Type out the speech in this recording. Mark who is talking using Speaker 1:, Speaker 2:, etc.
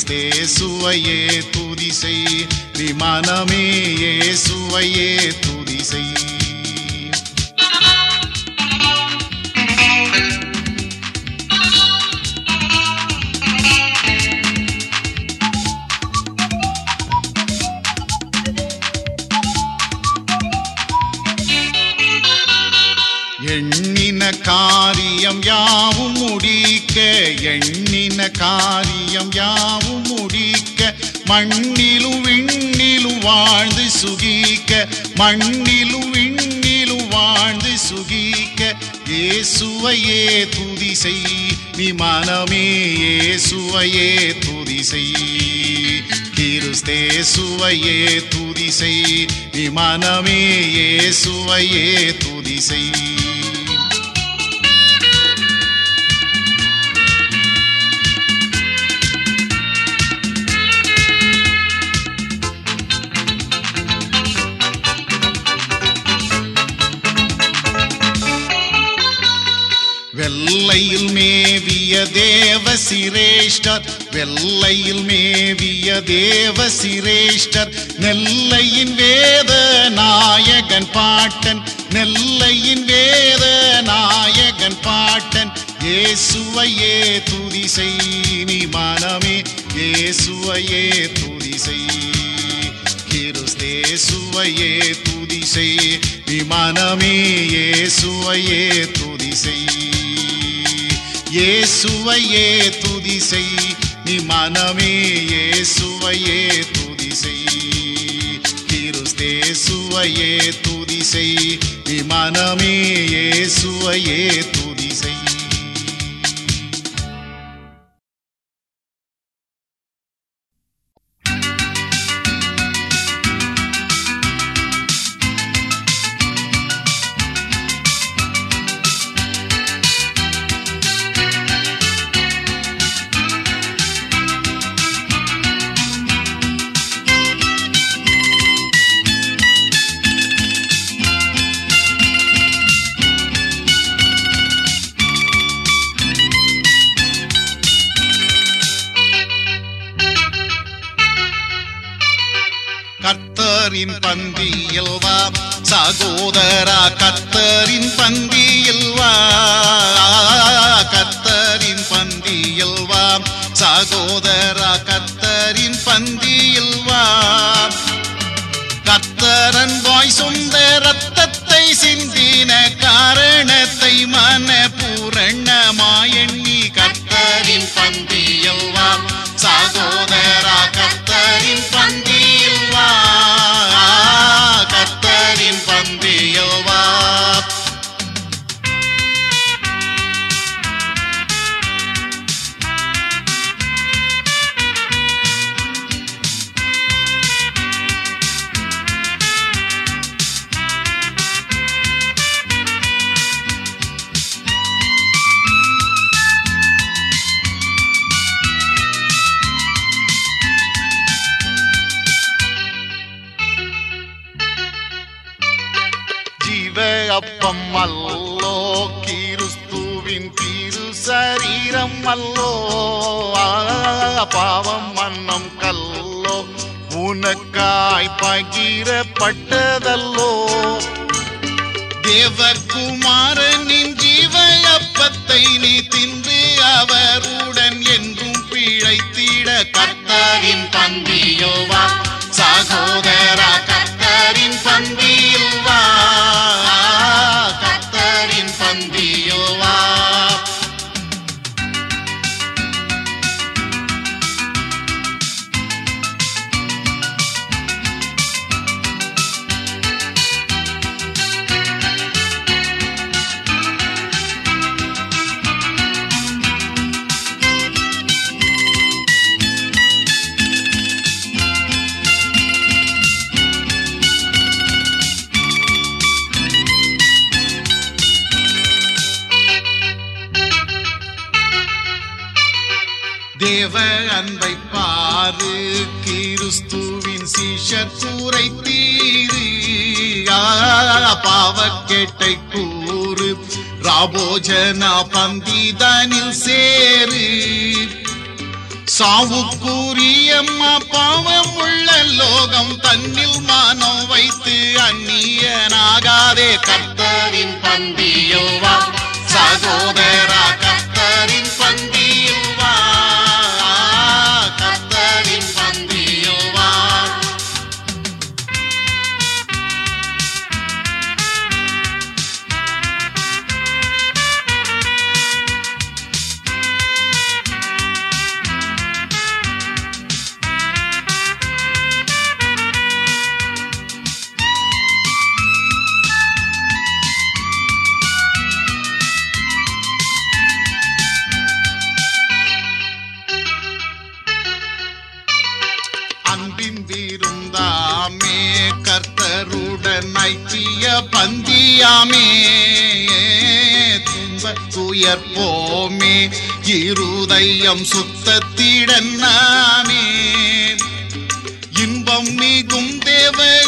Speaker 1: கிறிஸ்தேசுவையே துதி செய் நீ மனமே இயேசுவையே துதி செய் எண்ணின காரியம் யாவும் முடிக்க எண்ணின காரியம் யாவும் முடிக்க மண்ணிலும் விண்ணிலும் வாழ்ந்து சுகிக்க மண்ணிலும் விண்ணிலும் வாழ்ந்து சுகிக்க இயேசுவையே துதி செய் நீ மனமே இயேசுவையே துதி செய் கிறிஸ்தேசுவையே துதி செய் நீ மனமே இயேசுவையே துதி செய் வெள்ளையில் மேவிய தேவ சிரேஷ்டர் வெள்ளையில் மேவிய தேவ சிரேஷ்டர் நெல்லையின் வேத நாயகன் பாட்டன் நெல்லையின் வேத நாயகன் பாட்டன் இயேசுவையே துதி செய் நீ மனமே இயேசுவையே துதி செய் கிறிஸ்தேசுவையே துதி செய் நீ மனமே இயேசுவையே துதி செய் இயேசுவையே துதி செய் நீ மனமே இயேசுவையே துதி செய் கிறிஸ்தேசுவையே துதி செய் நீ மனமே இயேசுவையே துதி செய் கர்த்தரின் பந்தியில் வா சகோதரா கர்த்தரின் பந்தியில் வா கர்த்தரின் பந்தியில் வா சகோதரா கர்த்தரின் பந்தியில் வா கர்த்தரன் வாய் சொந்த ரத்தத்தை சிந்தின காரணத்தை மன பூரணமாயண்ணி கர்த்தரின் பந்தியில் வா சகோதரா கர்த்தரின் பந்தியில் வா கர்த்தரின் பந்தியில் வா ஜீவ அப்பம் அல்லோ கிறிஸ்துவின் திரு சரீரம் அல்லோ ஆ, பாவம் மன்னம் கல்லோ உனக்காய் பகிரப்பட்டதல்லோ தேவகுமாரனின் ஜீவ அப்பத்தை நீ தின்று அவருடன் என்றும் பிழைத்திட கர்த்தரின் பந்தியில் வா சகோதரா கர்த்தரின் பந்தியில் வா கர்த்தரின் பந்தியில் வா தேவ அன்பை பாரு கிறிஸ்துவின் சீஷர் கூரை தீரு பாவக்கேட்டை கூறு ராபோஜனா பந்திதனில் சேரு சாவுக்குரியம்மா பாவம் உள்ள லோகம் தன்னில் மனம் வைத்து அந்நியனாகாதே கர்த்தரின் பந்தியில் வா சகோதரா கர்த்தரின் பந்தியில் வா கர்த்தரின் பந்தியில் வா அன்பின் விருந்தாமே கர்த்தருடன் ஐக்கிய பந்தியாமே துன்ப துயர்ப்போமே இருதயம் சுத்தத்திடன்னாமே இன்பம் மிகும் தேவ